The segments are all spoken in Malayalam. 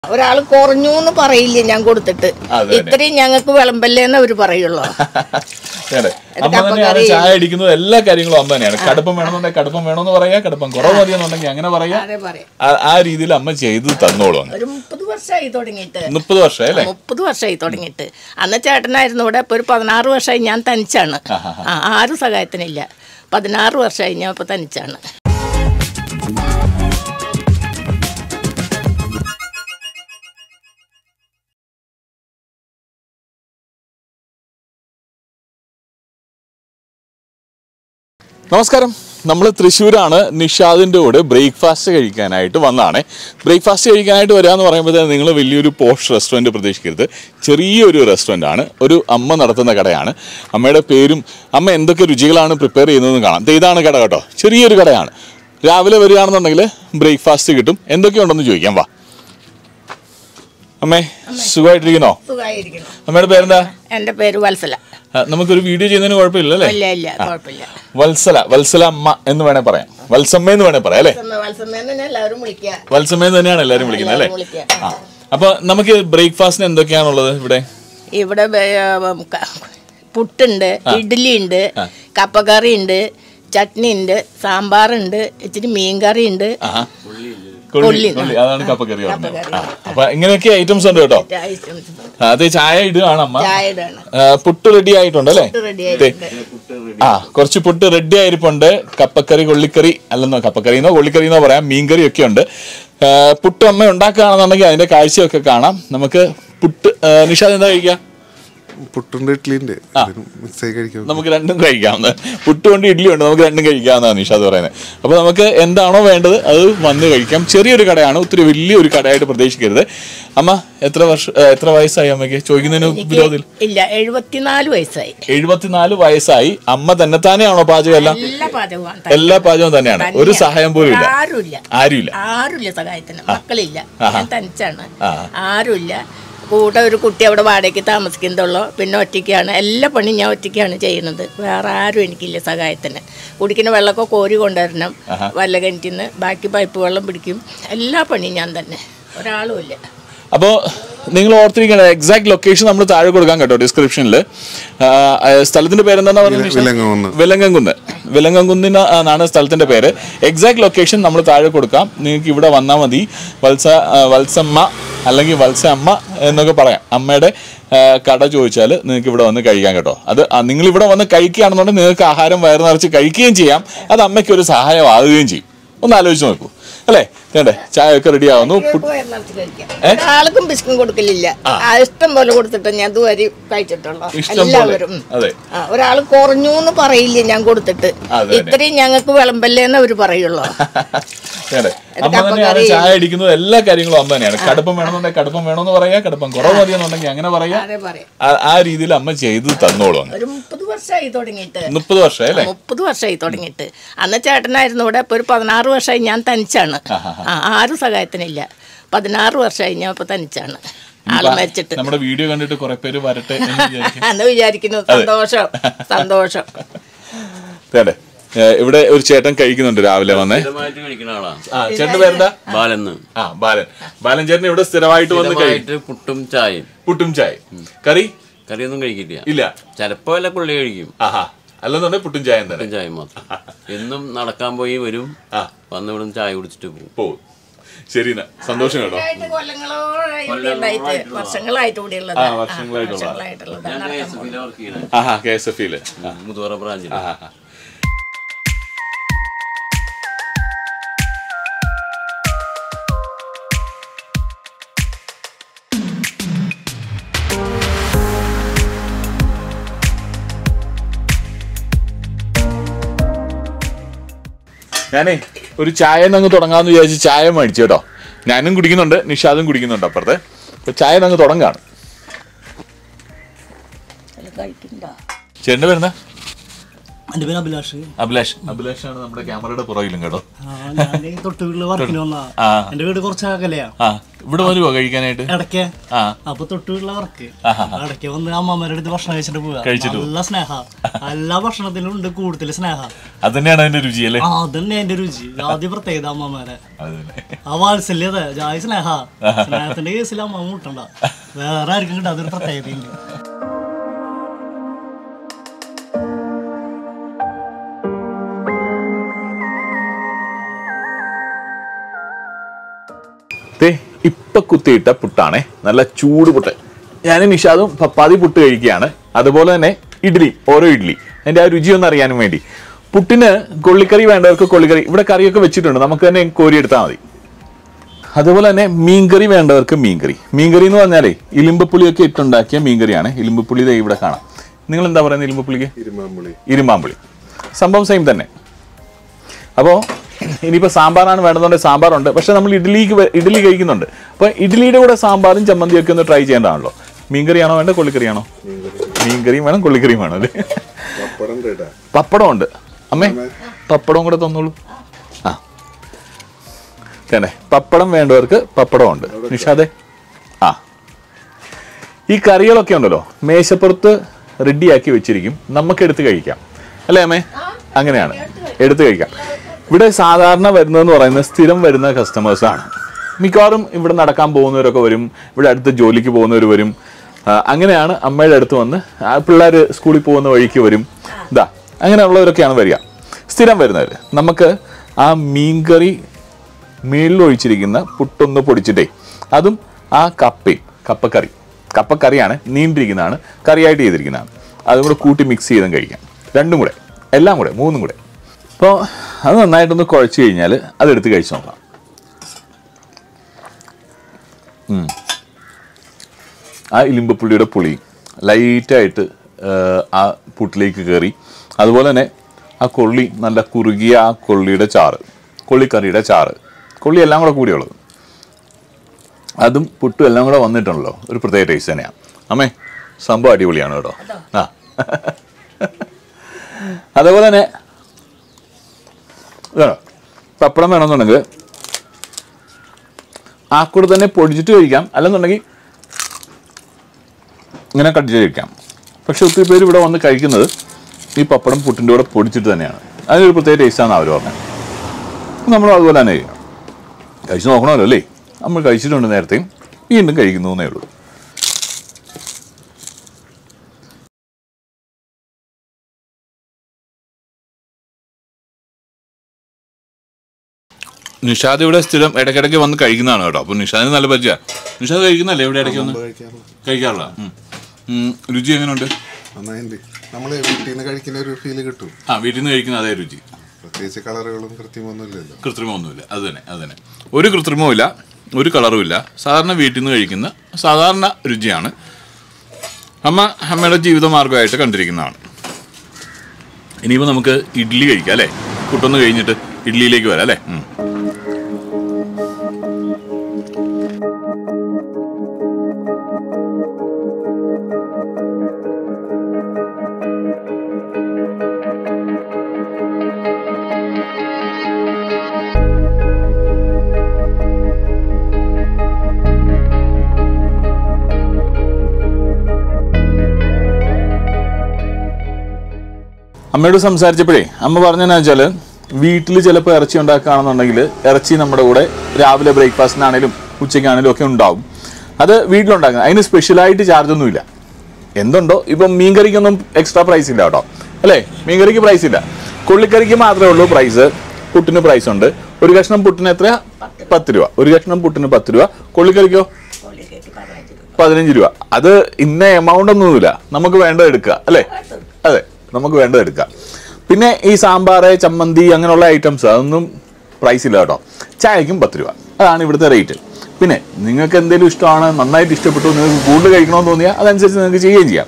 ഒരാൾ കുറഞ്ഞു എന്ന് പറയില്ല ഞാൻ കൊടുത്തിട്ട് അതെ. ഇത്രയും ഞങ്ങൾക്ക് വിളമ്പല്ലേന്ന് അവര് പറയുള്ളൂ അതെ. അമ്മ തന്നെയാണ് ചായ അടിക്കുന്നത് എല്ലാ കാര്യങ്ങളും അമ്മ തന്നെയാണ് കടുപ്പം വേണമെന്നുണ്ടെങ്കിൽ കടുപ്പം വേണമെന്ന് പറയാ കടുപ്പം കുറവ് മതിയെന്നുണ്ടെങ്കിൽ അങ്ങനെ പറയാ അതെ പറയാം ആ- ആ രീതിയിൽ അമ്മ ചെയ്ത് തന്നോളൂ ഒരു മുപ്പത് വർഷമായി തുടങ്ങിയിട്ട് മുപ്പത് വർഷം അല്ലേ മുപ്പത് വർഷമായി തുടങ്ങിയിട്ട് അന്ന് ചേട്ടനായിരുന്നു ഇവിടെ ഇപ്പൊ ഒരു പതിനാറ് വർഷമായി ഞാൻ തനിച്ചാണ് ആ ആരും സഹായത്തിനില്ല പതിനാറ് വർഷമായി ഞാൻ ഇപ്പൊ തനിച്ചാണ് നമസ്കാരം നമ്മൾ തൃശ്ശൂരാണ് നിഷാദിൻ്റെ കൂടെ ബ്രേക്ക്ഫാസ്റ്റ് കഴിക്കാനായിട്ട് വന്നതാണ് ബ്രേക്ക്ഫാസ്റ്റ് കഴിക്കാനായിട്ട് വരിക എന്ന് പറയുമ്പോൾ നിങ്ങൾ വലിയൊരു പോഷ് റെസ്റ്റോറൻറ്റ് പ്രതീക്ഷിക്കരുത് ചെറിയൊരു റെസ്റ്റോറൻ്റ് ആണ് ഒരു അമ്മ നടത്തുന്ന കടയാണ് അമ്മയുടെ പേരും അമ്മ എന്തൊക്കെ രുചികളാണ് പ്രിപ്പയർ ചെയ്യുന്നതെന്ന് കാണാം ദേ ഇതാണ് കട കേട്ടോ ചെറിയൊരു കടയാണ് രാവിലെ വരികയാണെന്നുണ്ടെങ്കിൽ ബ്രേക്ക്ഫാസ്റ്റ് കിട്ടും എന്തൊക്കെയുണ്ടെന്ന് ചോദിക്കാം വാ അമ്മേ സുഖമായിട്ടിരിക്കുന്നോ സുഖമായിരിക്കണം അമ്മയുടെ പേരെന്താ എൻ്റെ പേര് വത്സല ആ, നമുക്കൊരു വീഡിയോ ചെയ്യുന്നതിന് കുഴപ്പമില്ല അല്ലേ ഇല്ല ഇല്ല കുഴപ്പമില്ല വത്സല വത്സല അമ്മ എന്ന് വേണേ പറയാം വത്സമ്മ എന്ന് വേണേ പറയാം അല്ലേ വത്സമ്മേന്ന് തന്നെ എല്ലാവരും വിളിക്കുക വത്സമ്മ എന്ന് തന്നെയാണ് എല്ലാവരും വിളിക്കുന്നത് അല്ലേ എല്ലാവരും വിളിക്കുക ആ അപ്പൊ നമുക്ക് ബ്രേക്ക്ഫാസ്റ്റിന് എന്തൊക്കെയാണുള്ളത് ഇവിടെ ഇവിടെ ബേ- ഉം, ക- പുട്ടുണ്ട് ഇഡ്ഡലി ഉണ്ട് കപ്പക്കറി ഉണ്ട് ചട്നി ഉണ്ട് സാമ്പാറുണ്ട് ഇച്ചിരി മീൻകറി ഉണ്ട് ആഹാ. കൊള്ളി കൊള്ളി അതാണ് കപ്പക്കറി പറഞ്ഞത് ആ, അപ്പൊ ഇങ്ങനെയൊക്കെ ഐറ്റംസ് ഉണ്ട് കേട്ടോ ആ, അത് ചായ ഇടുകയാണ് അമ്മ ചായയുടെ ആ, പുട്ട് റെഡി ആയിട്ടുണ്ട് അല്ലേ റെഡി ദേ. ആ കുറച്ച് പുട്ട് റെഡി ആയിരിപ്പുണ്ട് കപ്പക്കറി കൊള്ളിക്കറി അല്ലെന്നോ കപ്പക്കറിന്നോ കൊള്ളിക്കറിന്നോ പറയാം മീൻകറി ഒക്കെ ഉണ്ട് ആ, പുട്ട് അമ്മ ഉണ്ടാക്കുകയാണെന്നുണ്ടെങ്കിൽ അതിന്റെ കാഴ്ചയൊക്കെ കാണാം നമുക്ക് പുട്ട് ആ, നിഷാദ് എന്താ കഴിക്കാം പുട്ടുണ്ട് ഇഡ്ഡലിണ്ട് മിക്സ് ആയി കഴിക്കാം നമുക്ക് രണ്ടും കഴിക്കാവുന്ന പുട്ടുകൊണ്ട് ഇഡ്ഡലി ഉണ്ട് നമുക്ക് രണ്ടും കഴിക്കാവുന്നതാണ് നിഷാദ് പറയുന്നത് അപ്പോൾ നമുക്ക് എന്താണോ വേണ്ടത് അത് വന്ന് കഴിക്കാം ചെറിയൊരു കടയാണ് ഒത്തിരി വലിയൊരു കടയായിട്ട് പ്രതീക്ഷിക്കരുത് അമ്മ എത്ര വർഷം ഏ, എത്ര വയസ്സായി അമ്മയ്ക്ക് ചോദിക്കുന്നതിന് വിരോധത്തിൽ ഇല്ല എഴുപത്തിനാല് വയസ്സായി എഴുപത്തിനാല് വയസ്സായി അമ്മ തന്നെ തന്നെയാണോ പാചകം എല്ലാം എല്ലാ പാചകവും എല്ലാ പാചകവും തന്നെയാണ് ഒരു സഹായം പോലും ഇല്ല ആരുമില്ല ആരുമില്ല ആരുമില്ല സഹായത്തിന് മക്കളില്ല ഞാൻ തനിച്ചാണ് ആരുമില്ല കൂടെ ഒരു കുട്ടി അവിടെ വാടകയ്ക്ക് താമസിക്കുന്നതുള്ളൂ പിന്നെ ഒറ്റയ്ക്കാണ് എല്ലാ പണിയും ഞാൻ ഒറ്റയ്ക്കാണ് ചെയ്യുന്നത് വേറെ ആരും എനിക്കില്ല സഹായത്തിന് കുടിക്കുന്ന വെള്ളമൊക്കെ കോരി കൊണ്ടുവരണം വല്ല കിണറ്റിൽ നിന്ന് ബാക്കി പൈപ്പ് വെള്ളം പിടിക്കും എല്ലാ പണിയും ഞാൻ തന്നെ ഒരാളും ഇല്ല അപ്പോൾ നിങ്ങൾ ഓർത്തിരിക്കേണ്ട എക്സാക്ട് ലൊക്കേഷൻ നമ്മൾ താഴെ കൊടുക്കാം കേട്ടോ ഡിസ്ക്രിപ്ഷനിൽ സ്ഥലത്തിന്റെ പേരെന്താ പറഞ്ഞത് വിലങ്ങുന്ന് വിലങ്ങൻകുന്ന് വിലങ്ങൻകുന്നിന് ആണ് സ്ഥലത്തിന്റെ പേര് എക്സാക്ട് ലൊക്കേഷൻ നമ്മൾ താഴെ കൊടുക്കാം നിങ്ങൾക്ക് ഇവിടെ വന്നാൽ മതി വത്സ ആ, വത്സമ്മ അല്ലെങ്കിൽ വത്സ അമ്മ എന്നൊക്കെ പറയാം അമ്മയുടെ ആ, കട ചോദിച്ചാൽ നിങ്ങൾക്ക് ഇവിടെ വന്ന് കഴിക്കാം കേട്ടോ അത് നിങ്ങൾ ഇവിടെ വന്ന് കഴിക്കുകയാണെന്നുണ്ടെങ്കിൽ നിങ്ങൾക്ക് ആഹാരം വയറ് നിറച്ച് കഴിക്കുകയും ചെയ്യാം അത് അമ്മയ്ക്ക് ഒരു സഹായമാകുകയും ചെയ്യും ഒന്ന് ആലോചിച്ച് നോക്കൂ അല്ലേ വേണ്ടേ ചായ ഒക്കെ റെഡി ആവുന്നു കുട്ടികൾക്ക് വയറ് നിറച്ച് കഴിക്കാം. ഒരാൾക്കും ബിസ്ക്കും കൊടുക്കലില്ല ആ, ഇഷ്ടം പോലെ കൊടുത്തിട്ട് ഞാൻ ഇതുവരെ കഴിച്ചിട്ടുള്ളൂ ഇഷ്ടം പോലെ എല്ലാവരും ഉം. അതെ ആ, ഒരാൾ കുറഞ്ഞു എന്ന് പറയില്ല ഞാൻ കൊടുത്തിട്ട് അതെ. ഇത്രയും ഞങ്ങൾക്ക് വിളമ്പല്ലേന്ന് അവര് പറയുള്ളൂ അതെ. അമ്മ തന്നെയാണ് ചായ അടിക്കുന്നത് എല്ലാ കാര്യങ്ങളും അമ്മ തന്നെയാണ് കടുപ്പം വേണമെന്നുണ്ടെങ്കിൽ കടുപ്പം വേണമെന്ന് പറയാ കടുപ്പം കുറവ് മതിയെന്നുണ്ടെങ്കിൽ അങ്ങനെ പറയാ അതെ പറയാം ആ- ആ രീതിയിൽ അമ്മ ചെയ്ത് തന്നോളൂ അങ്ങ്. ഒരു മുപ്പത് വർഷമായി തുടങ്ങിയിട്ട് മുപ്പത് വർഷം അല്ലേ മുപ്പത് വർഷമായി തുടങ്ങിയിട്ട് അന്ന് ചേട്ടനായിരുന്നു ഇവിടെ ഇപ്പൊ ഒരു പതിനാറ് വർഷമായി ഞാൻ തനിച്ചാണ് ആ ആരും സഹായത്തിനില്ല പതിനാറ് വർഷമായി ഞാൻ ഇപ്പൊ തനിച്ചാണ് ആള് മരിച്ചിട്ട് നമ്മുടെ വീഡിയോ കണ്ടിട്ട് കുറെ പേര് വരട്ടെ എന്ന് വിചാരിക്കും എന്ന് വിചാരിക്കുന്നു സന്തോഷം സന്തോഷം അതെ ഇവിടെ ഒരു ചേട്ടൻ കഴിക്കുന്നുണ്ട് രാവിലെ വന്നേ സ്ഥിരമായിട്ട് കഴിക്കുന്ന ആളാ ആ ചേട്ടന്റെ പേരെന്താ ബാലെന്ന് ആ ബാലൻ ബാലൻ ചേട്ടൻ ഇവിടെ സ്ഥിരമായിട്ട് വന്ന് കഴിക്കും സ്ഥിരമായിട്ട് പുട്ടും ചായയും പുട്ടും ചായ കറി കറിയൊന്നും കഴിക്കില്ല ഇല്ല ചിലപ്പോ വല്ല കൊള്ളി കഴിക്കും ആഹാ അല്ലെന്നുണ്ടെങ്കിൽ പുട്ടും ചായം തന്നെ പുട്ടും ചായയും മാത്രം എന്നും നടക്കാൻ പോയി വരും ആ. വന്ന് ഇവിടുന്ന് ചായ കുടിച്ചിട്ട് പോകും പോവും ശരി എന്നാ സന്തോഷം കേട്ടോ ആയിട്ട് കൊല്ലങ്ങളോളായി ഇവിടെ ഉണ്ടായിട്ട് വർഷങ്ങളായിട്ട് ഇവിടെ ഉള്ളത് ആ വർഷങ്ങളായിട്ടുള്ള വർഷങ്ങളായിട്ടുള്ളത് ഞാൻ KSF-ല് വർക്ക് ചെയ്യണേ ആഹാ കെ എസ് എഫ് ഇല് മുതുവറ ബ്രാഞ്ചിൽ ആഹാ ഞാനേ ഒരു ചായ അങ്ങ് തുടങ്ങാന്ന് വിചാരിച്ച് ചായ മേടിച്ചു കേട്ടോ ഞാനും കുടിക്കുന്നുണ്ട് നിഷാദും കുടിക്കുന്നുണ്ട് അപ്പുറത്തെ അപ്പൊ ചായ അങ്ങ് തുടങ്ങാണ് കഴിക്കണ്ട ചേട്ടൻ്റെ പേരെന്താ എൻ്റെ പേര് അഭിലാഷ് അഭിലാഷ് അഭിലാഷാണ് നമ്മുടെ ക്യാമറയുടെ പുറകിലും കേട്ടോ ആ, ഞാൻ തൊട്ട് വീട്ടില് വർക്കിന് വന്നാ ആ. എൻ്റെ വീട് കുറച്ച് അകലെയാ ആ ഇവിടെ വരുമോ കഴിക്കാനായിട്ട് ഇടയ്ക്ക് ആ അപ്പൊ തൊട്ട് വീട്ടിലെ വർക്ക് ഇടയ്ക്ക് വന്ന് അമ്മമാരുടെ അടുത്ത് ഭക്ഷണം കഴിച്ചിട്ട് പോവാ കഴിച്ചിട്ട് നല്ല സ്നേഹ എല്ലാ ഭക്ഷണത്തിലും ഉണ്ട് കൂടുതൽ സ്നേഹ അത് തന്നെയാണ് അതിന്റെ രുചി അല്ലേ ആ അതന്നെ എന്റെ രുചി ആദ്യ പ്രത്യേകത അമ്മമാരെ അത് തന്നെ ആ വാത്സല്യത ജായ് സ്നേഹ സ്നേഹത്തിന്റെ കേസിൽ അമ്മ മുട്ടണ്ട വേറെ ആർക്കും കിട്ടാ അതൊരു പ്രത്യേകതയുണ്ട് ദേ ഇപ്പൊ കുത്തിയിട്ട പുട്ടാണേ നല്ല ചൂട് പുട്ട് ഞാൻ നിഷാദും പപ്പാതി പുട്ട് കഴിക്കുകയാണ് അതുപോലെ തന്നെ ഇഡ്ഡലി ഓരോ ഇഡ്ഡലി അതിന്റെ ആ രുചി ഒന്ന് അറിയാനും വേണ്ടി പുട്ടിന് കൊള്ളിക്കറി വേണ്ടവർക്ക് കൊള്ളിക്കറി ഇവിടെ കറിയൊക്കെ വെച്ചിട്ടുണ്ട് നമുക്ക് തന്നെ കോരി എടുത്താൽ മതി അതുപോലെ തന്നെ മീൻകറി വേണ്ടവർക്ക് മീൻകറി മീൻകറി എന്ന് പറഞ്ഞാലേ ഇലിമ്പപ്പുളിയൊക്കെ ഇട്ടുണ്ടാക്കിയ മീൻകറിയാണ് ഇലിമ്പപ്പുളി ദേ ഇവിടെ കാണാം നിങ്ങൾ എന്താ പറയുന്നത് ഇലിമ്പപ്പുളിക്ക് ഇരുമാമ്പുളി ഇരുമ്പാമ്പുളി സംഭവം സെയിം തന്നെ അപ്പോൾ ഇനിയിപ്പോൾ സാമ്പാറാണ് വേണമെന്നുണ്ടെങ്കിൽ സാമ്പാറുണ്ട് പക്ഷെ നമ്മൾ ഇഡ്ഡലിക്ക് വേ- ഇഡ്ഡലി കഴിക്കുന്നുണ്ട് അപ്പോൾ ഇഡ്ഡലിയുടെ കൂടെ സാമ്പാറും ചമ്മന്തിയൊക്കെ ഒന്ന് ട്രൈ ചെയ്യേണ്ടതാണല്ലോ മീൻകറിയാണോ വേണ്ട കൊള്ളിക്കറിയാണോ മീൻകറിയും വേണം കൊള്ളിക്കറിയും വേണം അല്ലേ പപ്പടം കേട്ടാ പപ്പടം ഉണ്ട് അമ്മേ പപ്പടവും കൂടെ തന്നോളൂ ആ തന്നെ പപ്പടം വേണ്ടവർക്ക് പപ്പടം ഉണ്ട് നിഷാദേ ആ ഈ കറികളൊക്കെ ഉണ്ടല്ലോ മേശപ്പുറത്ത് റെഡിയാക്കി വെച്ചിരിക്കും നമുക്ക് എടുത്ത് കഴിക്കാം അല്ലേ അമ്മേ അങ്ങനെയാണ് എടുത്ത് കഴിക്കാം ഇവിടെ സാധാരണ വരുന്നതെന്ന് പറയുന്നത് സ്ഥിരം വരുന്ന കസ്റ്റമേഴ്സ് ആണ് മിക്കവാറും ഇവിടെ നടക്കാൻ പോകുന്നവരൊക്കെ വരും ഇവിടെ അടുത്ത് ജോലിക്ക് പോകുന്നവർ വരും ആ, അങ്ങനെയാണ് അമ്മയുടെ അടുത്ത് വന്ന് പിള്ളേർ സ്കൂളിൽ പോകുന്ന വഴിക്ക് വരും ഇതാ അങ്ങനെയുള്ളവരൊക്കെയാണ് വരിക സ്ഥിരം വരുന്നവർ നമുക്ക് ആ മീൻകറി മേളിൽ ഒഴിച്ചിരിക്കുന്ന പുട്ടൊന്ന് പൊടിച്ചിട്ടേ അതും ആ കപ്പയും കപ്പക്കറി കപ്പക്കറിയാണ് നീണ്ടിരിക്കുന്നതാണ് കറിയായിട്ട് ചെയ്തിരിക്കുന്നതാണ് അതും കൂടെ കൂട്ടി മിക്സ് ചെയ്തും കഴിക്കാം രണ്ടും കൂടെ എല്ലാം കൂടെ മൂന്നും കൂടെ അപ്പോൾ അത് നന്നായിട്ടൊന്ന് കുഴച്ച് കഴിഞ്ഞാൽ അതെടുത്ത് കഴിച്ച് നോക്കാം ഉം. ആ ഇലിമ്പപ്പുള്ളിയുടെ പുളി ലൈറ്റായിട്ട് ആ പുട്ടിലേക്ക് കയറി അതുപോലെ തന്നെ ആ കൊള്ളി നല്ല കുറുകിയ ആ കൊള്ളിയുടെ ചാറ് കൊള്ളിക്കറിയുടെ ചാറ് കൊള്ളി എല്ലാം കൂടെ കൂടിയുള്ളത് അതും പുട്ടും എല്ലാം കൂടെ വന്നിട്ടുണ്ടല്ലോ ഒരു പ്രത്യേക ടേസ്റ്റ് തന്നെയാണ് അമ്മേ സംഭവം അടിപൊളിയാണ് കേട്ടോ ആ അതേപോലെ തന്നെ ഇതാണോ പപ്പടം വേണമെന്നുണ്ടെങ്കിൽ ആ കൂടെ തന്നെ പൊടിച്ചിട്ട് കഴിക്കാം അല്ലെന്നുണ്ടെങ്കിൽ ഇങ്ങനെ കട്ട് ചെയ്ത് കഴിക്കാം പക്ഷെ ഒത്തിരി പേര് ഇവിടെ വന്ന് കഴിക്കുന്നത് ഈ പപ്പടം പുട്ടിൻ്റെ കൂടെ പൊടിച്ചിട്ട് തന്നെയാണ് അതിനൊരു പ്രത്യേക ടേസ്റ്റാണ് അവർ പറഞ്ഞത് നമ്മൾ അതുപോലെ തന്നെ ചെയ്യണം കഴിച്ച് നോക്കണമല്ലോ അല്ലേ നമ്മൾ കഴിച്ചിട്ടുണ്ട് നേരത്തെയും വീണ്ടും കഴിക്കുന്നു എന്നേ ഉള്ളൂ നിഷാദ് ഇവിടെ സ്ഥിരം ഇടയ്ക്കിടയ്ക്ക് വന്ന് കഴിക്കുന്നതാണ് കേട്ടോ അപ്പോൾ നിഷാദിന് നല്ല പരിചയമാണ് നിഷാദ് കഴിക്കുന്നല്ലേ ഇവിടെ ഇടയ്ക്ക് വന്ന് കഴിക്കാറില്ല കഴിക്കാറില്ല ഉം. ഉം, രുചി എങ്ങനെയുണ്ട് നന്നായിട്ടുണ്ട് നമ്മള് വീട്ടിൽ നിന്ന് കഴിക്കുന്ന ഒരു ഫീല് കിട്ടും ആ വീട്ടിൽ നിന്ന് കഴിക്കുന്ന അതേ രുചി പ്രത്യേകിച്ച് കളറുകളും കൃത്യമൊന്നും ഇല്ലല്ലോ കൃത്രിമമൊന്നുമില്ല അത് തന്നെ അത് തന്നെ ഒരു കൃത്രിമവും ഇല്ല ഒരു കളറും ഇല്ല സാധാരണ വീട്ടിൽ നിന്ന് കഴിക്കുന്ന സാധാരണ രുചിയാണ് അമ്മ അമ്മയുടെ ജീവിതമാർഗമായിട്ട് കണ്ടിരിക്കുന്നതാണ് ഇനിയിപ്പോൾ നമുക്ക് ഇഡ്ഡലി കഴിക്കാം അല്ലേ പുട്ടൊന്ന് കഴിഞ്ഞിട്ട് ഇഡ്ഡലിയിലേക്ക് വരാം അല്ലേ ഉം. അമ്മയോട് സംസാരിച്ചപ്പോഴേ അമ്മ പറഞ്ഞതെന്ന് വെച്ചാൽ വീട്ടിൽ ചിലപ്പോൾ ഇറച്ചി ഉണ്ടാക്കുകയാണെന്നുണ്ടെങ്കിൽ ഇറച്ചി നമ്മുടെ കൂടെ രാവിലെ ബ്രേക്ക്ഫാസ്റ്റിനാണേലും ഉച്ചയ്ക്കാണേലും ഒക്കെ ഉണ്ടാവും അത് വീട്ടിലുണ്ടാക്കുന്നത് അതിന് സ്പെഷ്യലായിട്ട് ചാർജ് ഒന്നുമില്ല എന്തുണ്ടോ ഇപ്പം മീൻകറിക്കൊന്നും എക്സ്ട്രാ പ്രൈസ് ഇല്ല കേട്ടോ അല്ലേ മീൻകറിക്ക് പ്രൈസ് ഇല്ല കൊള്ളിക്കറിക്ക് മാത്രമേ ഉള്ളൂ പ്രൈസ് പുട്ടിന് പ്രൈസ് ഉണ്ട് ഒരു കഷ്ണം പുട്ടിന് എത്രയാ പത്ത് രൂപ ഒരു കഷ്ണം പുട്ടിന് പത്ത് രൂപ കൊള്ളിക്കറിക്കോ പതിനഞ്ച് രൂപ അത് ഇന്ന എമൗണ്ട് ഒന്നുമില്ല നമുക്ക് വേണ്ടത് എടുക്കുക അല്ലേ അതെ നമുക്ക് വേണ്ടത് എടുക്കുക പിന്നെ ഈ സാമ്പാർ ചമ്മന്തി അങ്ങനെയുള്ള ഐറ്റംസ് അതൊന്നും പ്രൈസ് ഇല്ല കേട്ടോ ചായക്കും പത്ത് രൂപ അതാണ് ഇവിടുത്തെ റേറ്റ് പിന്നെ നിങ്ങൾക്ക് എന്തെങ്കിലും ഇഷ്ടമാണ് നന്നായിട്ട് ഇഷ്ടപ്പെട്ടു നിങ്ങൾക്ക് കൂടുതൽ കഴിക്കണമെന്ന് തോന്നിയാൽ അതനുസരിച്ച് നിങ്ങൾക്ക് ചെയ്യുകയും ചെയ്യാം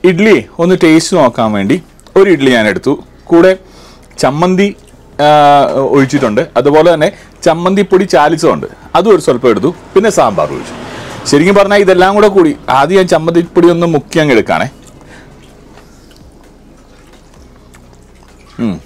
ഇഡ്ഡലി ഒന്ന് ടേസ്റ്റ് നോക്കാൻ വേണ്ടി ഒരു ഇഡ്ഡലി ഞാൻ എടുത്തു കൂടെ ചമ്മന്തി ആ, ഒഴിച്ചിട്ടുണ്ട് അതുപോലെ തന്നെ ചമ്മന്തിപ്പൊടി ചാലിച്ചതുണ്ട് അതും ഒരു സ്വല്പം എടുത്തു പിന്നെ സാമ്പാർ ഒഴിച്ചു ശരിക്കും പറഞ്ഞാൽ ഇതെല്ലാം കൂടെ കൂടി ആദ്യം ഞാൻ ചമ്മന്തിപ്പൊടി ഒന്ന് മുക്കി അങ്ങ് എടുക്കാണേ ഉം.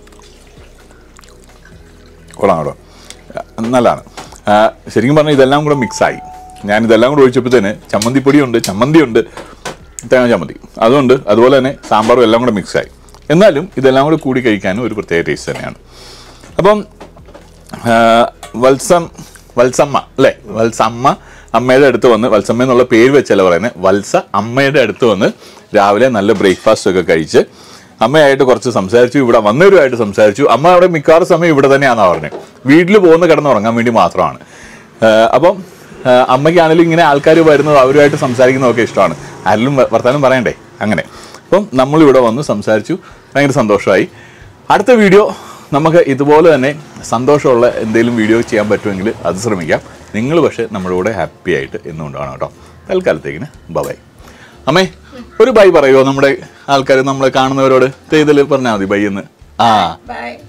കൊള്ളാം കേട്ടോ നല്ലതാണ് ആ, ശരിക്കും പറഞ്ഞാൽ ഇതെല്ലാം കൂടെ മിക്സായി ഞാൻ ഇതെല്ലാം കൂടെ ഒഴിച്ചപ്പോഴത്തേന് ചമ്മന്തിപ്പൊടിയുണ്ട് ചമ്മന്തിയുണ്ട് തേങ്ങ ചമ്മന്തി അതുകൊണ്ട് അതുപോലെ തന്നെ സാമ്പാറും എല്ലാം കൂടെ മിക്സായി എന്നാലും ഇതെല്ലാം കൂടെ കൂടി കഴിക്കാനും ഒരു പ്രത്യേക ടേസ്റ്റ് തന്നെയാണ് അപ്പം ആ, വത്സം വത്സമ്മ അല്ലേ വത്സമ്മ അമ്മയുടെ അടുത്ത് വന്ന് വത്സമ്മ എന്നുള്ള പേര് വെച്ചല്ല പറയുന്നത് വത്സ അമ്മയുടെ അടുത്ത് വന്ന് രാവിലെ നല്ല ബ്രേക്ക്ഫാസ്റ്റ് ഒക്കെ കഴിച്ച് അമ്മയായിട്ട് കുറച്ച് സംസാരിച്ചു ഇവിടെ വന്നവരുമായിട്ട് സംസാരിച്ചു അമ്മ അവിടെ മിക്കവാറും സമയം ഇവിടെ തന്നെയാണെന്നാണ് പറഞ്ഞത് വീട്ടിൽ പോകുന്ന കിടന്നുറങ്ങാൻ വേണ്ടി മാത്രമാണ് ആ, അപ്പം ആ, അമ്മയ്ക്കാണെങ്കിലും ഇങ്ങനെ ആൾക്കാർ വരുന്നത് അവരുമായിട്ട് സംസാരിക്കുന്നതൊക്കെ ഇഷ്ടമാണ് ആരെങ്കിലും വ- വർത്തമാനം പറയണ്ടേ അങ്ങനെ അപ്പം നമ്മളിവിടെ വന്ന് സംസാരിച്ചു ഭയങ്കര സന്തോഷമായി അടുത്ത വീഡിയോ നമുക്ക് ഇതുപോലെ തന്നെ സന്തോഷമുള്ള എന്തെങ്കിലും വീഡിയോ ചെയ്യാൻ പറ്റുമെങ്കിൽ അത് ശ്രമിക്കാം നിങ്ങൾ പക്ഷേ നമ്മുടെ കൂടെ ഹാപ്പി ആയിട്ട് എന്നുകൊണ്ടാണ് കേട്ടോ തൽക്കാലത്തേക്കിന് ബൈ അമ്മേ ഒരു ബൈ പറയുമോ നമ്മുടെ ആൾക്കാർ നമ്മളെ കാണുന്നവരോട് ഇതിൽ പറഞ്ഞാൽ മതി ബൈ എന്ന് ആ ബൈ